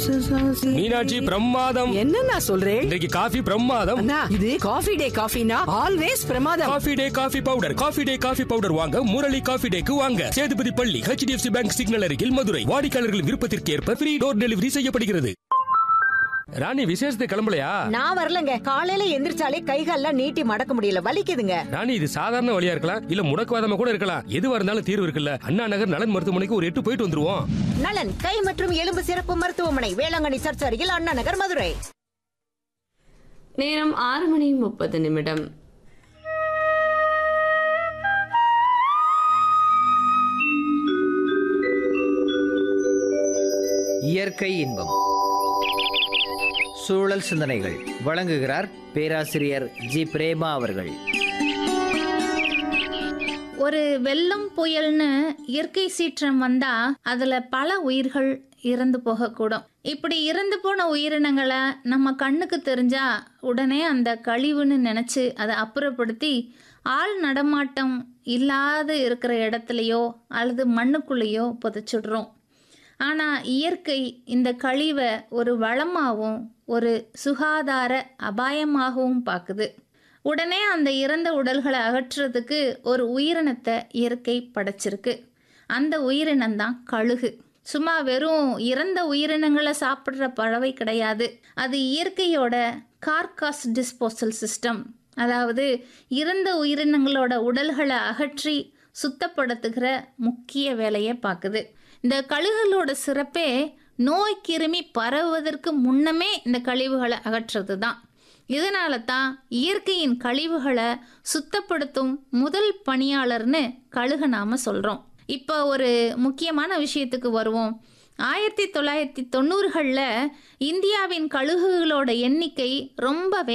மீனாட்சி பிரமாதம் என்னண்ணா சொல்றேன் இன்றைக்கு காஃபி பிரமாதம் அண்ணா இது காஃபி டே காஃபினா ஆல்வேஸ் பிரமாதம் coffee day coffee powder coffee day coffee powder வாங்க முரளி காஃபி டேக்கு வாங்க சேதுபதி பள்ளி ஹெச்டிஎஃப்சி பேங்க் சிக்னல் அருகில் மதுரை வாடிக்கையாளர்கள் விருப்பத்திற்கு ஏற்ப ஃப்ரீ டோர் டெலிவரி செய்யப்படுகிறது ராணி விசேஷத்துக்கு கிளம்பலையா நான் வரலங்க காலையில எந்திரிச்சாலே கைகால்லாம் நீட்டி மடக்க முடியல வலிக்குதுங்க ராணி இது சாதாரண வழியா இருக்கலாம் இல்ல முடக்குவாதமா கூட இருக்கலாம் எதுவா இருந்தாலும் தீர்வு இருக்குல்ல அண்ணா நகர் நலன் மருத்துவமனைக்கு ஒரு எட்டு போயிட்டு வந்துருவோம் நலன் கை மற்றும் எலும்பு சிறப்பு மருத்துவமனை வேளாங்கண்ணி சர்ச் அருகில் அண்ணா நகர் மதுரை நேரம் ஆறு மணி முப்பது நிமிடம் இயற்கை இன்பம் சூழல் சிந்தனைகள் வழங்குகிறார் பேராசிரியர் ஜி பிரேமா அவர்கள் ஒரு வெள்ளம் புயல்னு இயற்கை சீற்றம் வந்தா அதுல பல உயிர்கள் இறந்து போகக்கூடும் இப்படி இறந்து போன உயிரினங்களை நம்ம கண்ணுக்கு தெரிஞ்சா உடனே அந்த கழிவுன்னு நினைச்சு அதை அப்புறப்படுத்தி ஆள் நடமாட்டம் இல்லாத இருக்கிற இடத்துலையோ அல்லது மண்ணுக்குள்ளேயோ புதைச்சிடுறோம் ஆனால் இயற்கை இந்த கழிவை ஒரு வளமாகவும் ஒரு சுகாதார அபாயமாகவும் பார்க்குது உடனே அந்த இறந்த உடல்களை அகற்றுறதுக்கு ஒரு உயிரினத்தை இயற்கை படைச்சிருக்கு அந்த உயிரினம் தான் கழுகு சும்மா வெறும் இறந்த உயிரினங்களை சாப்பிட்ற பறவை கிடையாது அது இயற்கையோட கார்காஸ் டிஸ்போசல் சிஸ்டம் அதாவது இறந்த உயிரினங்களோட உடல்களை அகற்றி சுத்தப்படுத்துகிற முக்கிய வேலையை பார்க்குது இந்த கழுகுகளோட சிறப்பே நோய் கிருமி பரவுவதற்கு முன்னமே இந்த கழிவுகளை அகற்றுறது தான் இதனால தான் இயற்கையின் கழிவுகளை சுத்தப்படுத்தும் முதல் பணியாளர்னு கழுக நாம சொல்கிறோம் இப்போ ஒரு முக்கியமான விஷயத்துக்கு வருவோம் ஆயிரத்தி தொள்ளாயிரத்தி தொண்ணூறுகளில் இந்தியாவின் கழுகுகளோட எண்ணிக்கை ரொம்ப